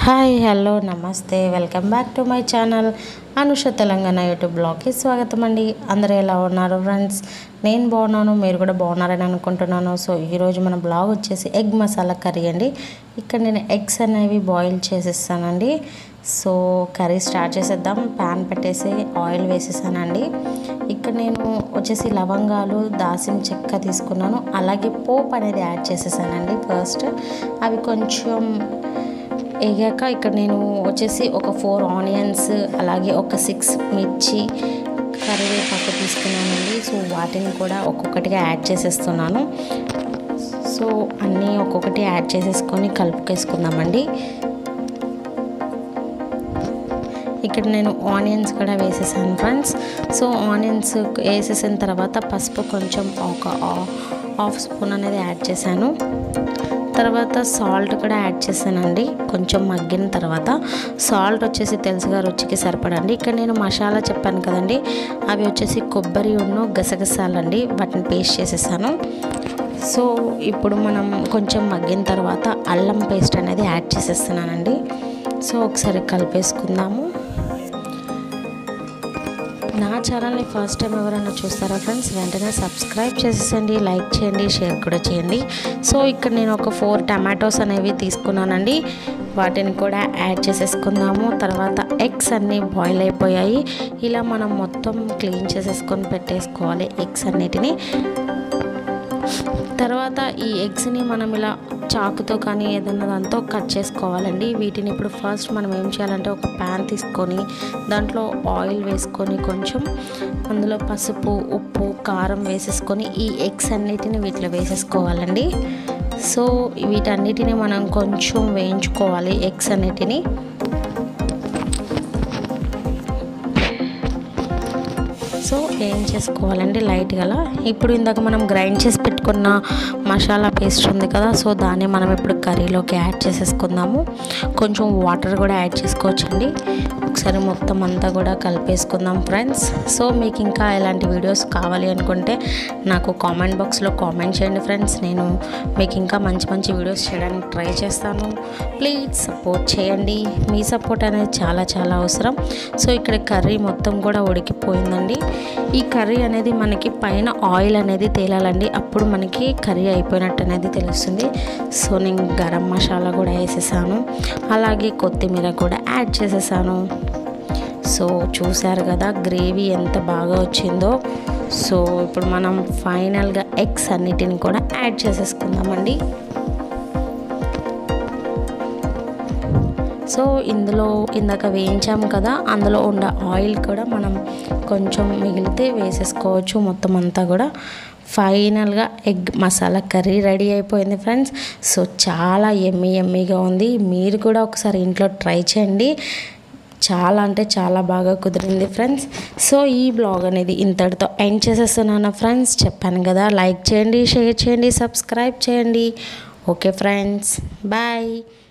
hi hello నమస్తే welcome back to my channel Anusha Telangana YouTube బ్లాగ్కి స్వాగతం అండి అందరూ ఎలా ఉన్నారు ఫ్రెండ్స్ నేను బాగున్నాను మీరు కూడా బాగున్నారని అనుకుంటున్నాను సో ఈరోజు మన బ్లాగ్ వచ్చేసి ఎగ్ మసాలా కర్రీ అండి ఇక్కడ నేను ఎగ్స్ అనేవి బాయిల్ చేసేస్తానండి సో కర్రీ స్టార్ట్ చేసేద్దాం ప్యాన్ పెట్టేసి ఆయిల్ వేసేసానండి ఇక్కడ నేను వచ్చేసి లవంగాలు దాసిన చెక్క తీసుకున్నాను అలాగే పోపు అనేది యాడ్ చేసేసానండి ఫస్ట్ అవి కొంచెం వేగాక ఇక్కడ నేను వచ్చేసి ఒక ఫోర్ ఆనియన్స్ అలాగే ఒక సిక్స్ మిర్చి కరివేపాకు తీసుకున్నానండి సో వాటిని కూడా ఒక్కొక్కటిగా యాడ్ చేసేస్తున్నాను సో అన్నీ ఒక్కొక్కటి యాడ్ చేసేసుకొని కలుపుకేసుకుందామండి ఇక్కడ నేను ఆనియన్స్ కూడా వేసేసాను ఫ్రెండ్స్ సో ఆనియన్స్ వేసేసిన తర్వాత పసుపు కొంచెం ఒక హాఫ్ స్పూన్ అనేది యాడ్ చేశాను తర్వాత సాల్ట్ కూడా యాడ్ చేశానండి కొంచెం మగ్గిన తర్వాత సాల్ట్ వచ్చేసి తెలుసుగా రుచికి సరిపడండి ఇక్కడ నేను మసాలా చెప్పాను కదండి అవి వచ్చేసి కొబ్బరి ఉన్ను గసగసాలండి వాటిని పేస్ట్ చేసేసాను సో ఇప్పుడు మనం కొంచెం మగ్గిన తర్వాత అల్లం పేస్ట్ అనేది యాడ్ చేసేస్తున్నానండి సో ఒకసారి కలిపేసుకుందాము నా ఛానల్ని ఫస్ట్ టైం ఎవరైనా చూస్తారా ఫ్రెండ్స్ వెంటనే సబ్స్క్రైబ్ చేసేసండి లైక్ చేయండి షేర్ కూడా చేయండి సో ఇక్కడ నేను ఒక ఫోర్ టమాటోస్ అనేవి తీసుకున్నానండి వాటిని కూడా యాడ్ చేసేసుకుందాము తర్వాత ఎగ్స్ అన్నీ బాయిల్ అయిపోయాయి ఇలా మనం మొత్తం క్లీన్ చేసేసుకొని పెట్టేసుకోవాలి ఎగ్స్ అన్నిటిని తర్వాత ఈ ఎగ్స్ని మనం ఇలా చాకుతో కానీ ఏదైనా దాంతో కట్ చేసుకోవాలండి వీటిని ఇప్పుడు ఫస్ట్ మనం ఏం చేయాలంటే ఒక ప్యాన్ తీసుకొని దాంట్లో ఆయిల్ వేసుకొని కొంచెం అందులో పసుపు ఉప్పు కారం వేసేసుకొని ఈ ఎగ్స్ అన్నిటిని వీటిలో వేసేసుకోవాలండి సో వీటన్నిటిని మనం కొంచెం వేయించుకోవాలి ఎగ్స్ అన్నిటిని సో ఏం చేసుకోవాలండి లైట్గా ఇప్పుడు ఇందాక మనం గ్రైండ్ చేసి పెట్టుకున్న మసాలా పేస్ట్ ఉంది కదా సో దాన్ని మనం ఇప్పుడు కర్రీలోకి యాడ్ చేసేసుకుందాము కొంచెం వాటర్ కూడా యాడ్ చేసుకోవచ్చండి ఒకసారి మొత్తం అంతా కూడా కలిపేసుకుందాం ఫ్రెండ్స్ సో మీకు ఇంకా ఎలాంటి వీడియోస్ కావాలి అనుకుంటే నాకు కామెంట్ బాక్స్లో కామెంట్ చేయండి ఫ్రెండ్స్ నేను మీకు ఇంకా మంచి మంచి వీడియోస్ చేయడానికి ట్రై చేస్తాను ప్లీజ్ సపోర్ట్ చేయండి మీ సపోర్ట్ అనేది చాలా చాలా అవసరం సో ఇక్కడ కర్రీ మొత్తం కూడా ఉడికిపోయిందండి ఈ కర్రీ అనేది మనకి పైన ఆయిల్ అనేది తేలాలండి అప్పుడు మనకి కర్రీ అయిపోయినట్టు అనేది తెలుస్తుంది సో నేను గరం మసాలా కూడా వేసేసాను అలాగే కొత్తిమీర కూడా యాడ్ చేసేసాను సో చూసారు కదా గ్రేవీ ఎంత బాగా వచ్చిందో సో ఇప్పుడు మనం ఫైనల్గా ఎగ్స్ అన్నిటిని కూడా యాడ్ చేసేసుకుందామండి సో ఇందులో ఇందాక వేయించాము కదా అందులో ఉన్న ఆయిల్ కూడా మనం కొంచెం మిగిలితే వేసేసుకోవచ్చు మొత్తం అంతా కూడా ఫైనల్గా ఎగ్ మసాలా కర్రీ రెడీ అయిపోయింది ఫ్రెండ్స్ సో చాలా ఎమ్మీ ఎమ్మీగా ఉంది మీరు కూడా ఒకసారి ఇంట్లో ట్రై చేయండి చాలా అంటే చాలా బాగా కుదిరింది ఫ్రెండ్స్ సో ఈ బ్లాగ్ అనేది ఇంతటితో ఎండ్ చేసేస్తున్నాను ఫ్రెండ్స్ చెప్పాను కదా లైక్ చేయండి షేర్ చేయండి సబ్స్క్రైబ్ చేయండి ఓకే ఫ్రెండ్స్ బాయ్